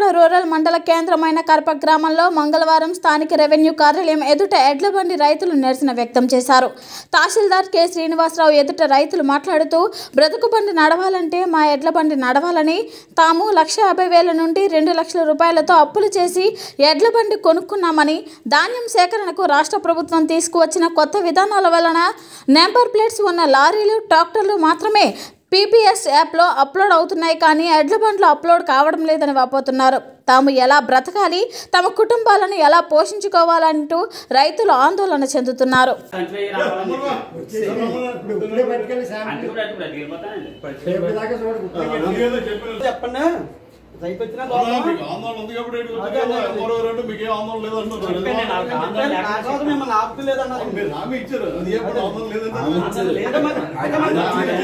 Rural మండల కేంద్రమైన కరప గ్రామంలో మంగళవారం స్థానిక రెవెన్యూ కార్యాలయం ఎదుట ఎడ్ల బండి రైతులు నిరసన వ్యక్తం చేశారు తహసీల్దార్ కె శ్రీనివాసరావు ఎదుట రైతులు మాట్లాడుతూ బ్రతుకు బండి నడవాలంటే మా ఎడ్ల బండి నడవాలని తాము లక్ష యాభై వేల నుండి రెండు లక్షల రూపాయలతో అప్పులు చేసి ఎడ్ల బండి కొనుక్కున్నామని ధాన్యం సేకరణకు రాష్ట్ర ప్రభుత్వం తీసుకువచ్చిన కొత్త విధానాల వలన నెంబర్ ప్లేట్స్ ఉన్న లారీలు ట్రాక్టర్లు మాత్రమే పీపీఎస్ యాప్లో అప్లోడ్ అవుతున్నాయి కానీ ఎడ్ల బండ్లు అప్లోడ్ కావడం లేదని వాపోతున్నారు తాము ఎలా బ్రతకాలి తమ కుటుంబాలను ఎలా పోషించుకోవాలంటూ రైతులు ఆందోళన చెందుతున్నారు కంట్రీ రావాలని ఇప్పుడే పట్టుకెళ్ళి శాంపిల్ అంటే కూడా అటు వెళ్ళిపోతానండి రేపు దాకా చూడకు. చెప్పండి రైతు వచ్చినా ఆందోళన ఉంది కాబట్టి ఇటు అదే, అదే, అదే. మరో రెండు మీకు ఏం ఆందోళన లేదంటున్నారు చెప్పండి, నాకు ఆందోళన లేకుండా కాకపోతే మిమ్మల్ని ఆపుతలేదన్నారు మీరు హామీ ఇచ్చారు అది ఏ పని ఆందోళన లేదంటారు ఆందోళన లేదు. అంటే మరి- అంటే మరి-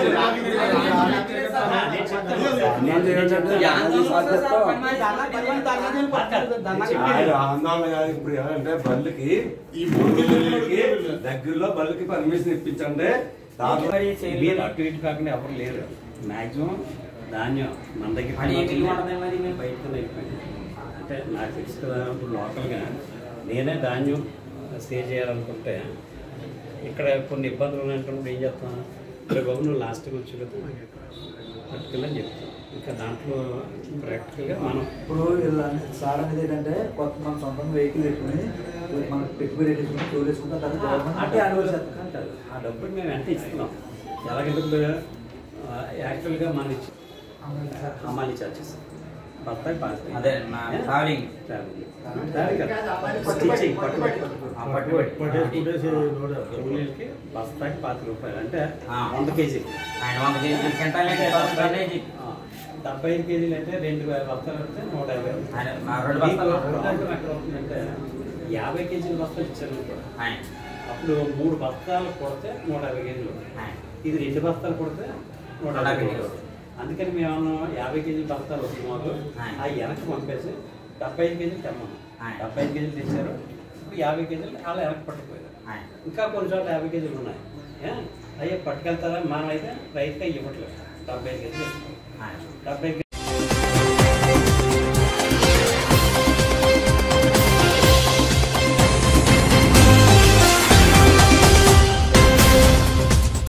నేను చెప్తాను. ధర్నా పని ధర్నా చేయని పద్ధతి. ధర్నా ఆయన ఆందోళన కాదు ఇప్పుడు అంటే బళ్ళకి ఈ మూడు బళ్ళకి దగ్గరలో బళ్ళకి పర్మిషన్ ఇప్పించండి దాంట్లో మరి మీరు అటు ఇటు కాకుండా ఎవరు లేరు మాక్సిమం ధాన్యం మన దగ్గర మరి ఏం మాత్రమే వాడతాం మరి మేము? బయటకు అయిపోయింది అంటే నాకు తెలుసు కదా ఇప్పుడు లోకల్గా నేనే ధాన్యం స్టే చేయాలనుకుంటే ఇక్కడ కొన్ని ఇబ్బందులు ఉన్నప్పుడు ఏం చెప్తాను ఇక్కడ బాబు నువ్వు లాస్ట్కి వచ్చి కదా పట్టుకెళ్ళని చెప్తాను ఇంకా దాంట్లో ప్రాక్టికల్గా మనం ఇప్పుడు ఇలా సార్ అనేది ఏంటంటే కొత్త మన సొంతంగా వెహికల్ పెట్టుకుని మనం పెట్టుబడి వేసుకుని టూర్ వేసుకుంటాం తర్వాత గవర్నమెంట్ అంటే అంటే అనుభవం అనుభవం కాదు ఆ డబ్బులు మేము ఎంత ఇస్తున్నాం ఎలాగంటే యాక్చువల్గా మనం ఇచ్చి అమ్మాలి చార్జెస్ బత్తాయి పాస్ అదే నా ట్రావెలింగ్ స్టిచ్చింగ్ పట్టుబట్టి ఆ, పట్టుబట్టి. కూలీలకి బస్తాకి పాతి రూపాయలు అంటే ఆ. వంద కేజీలు ఆయన వంద కేజీలు క్వింటాల్ అయితే పది పదిహేను ఆ, డెబ్బై ఐదు కేజీలు అంటే రెండు వేల బస్తాలు అంటే నూట యాభై ఆయన నా రెండు బస్తాలు మీకు ప్రాబ్లం ఎక్కడ అవుతుందంటే యాభై కేజీల బస్తాలు ఇచ్చారు అనుకో. ఆయన అప్పుడు మూడు బస్తాలు కొడితే నూట యాభై కేజీలు ఆయన ఇది రెండు బస్తాలు కొడితే నూట నూట యాభై యాభై కేజీలు అందుకని మేము ఏమన్నా యాభై కేజీల బస్తాలు వస్తుంది మాకు ఆయ్. ఆ వెనక్కి పంపేసి డెబ్బై ఐదు కేజీలు తెమ్మన్నాం ఆయ్. డెబ్బై ఐదు కేజీలు తెచ్చారు ఇప్పుడు యాభై కేజీలు అలా వెనక్కి పట్టుకుపోయారు ఆయన ఇంకా కొన్ని చోట్ల యాభై కేజీలు ఉన్నాయి ఏ? అయ్యే పట్టుకెళ్తారా మనం అయితే రైతుగా ఇవ్వట్లేదు డెబ్బై ఐదు కేజీలు ఇస్తాం. ఆయన డెబ్బై ఐదు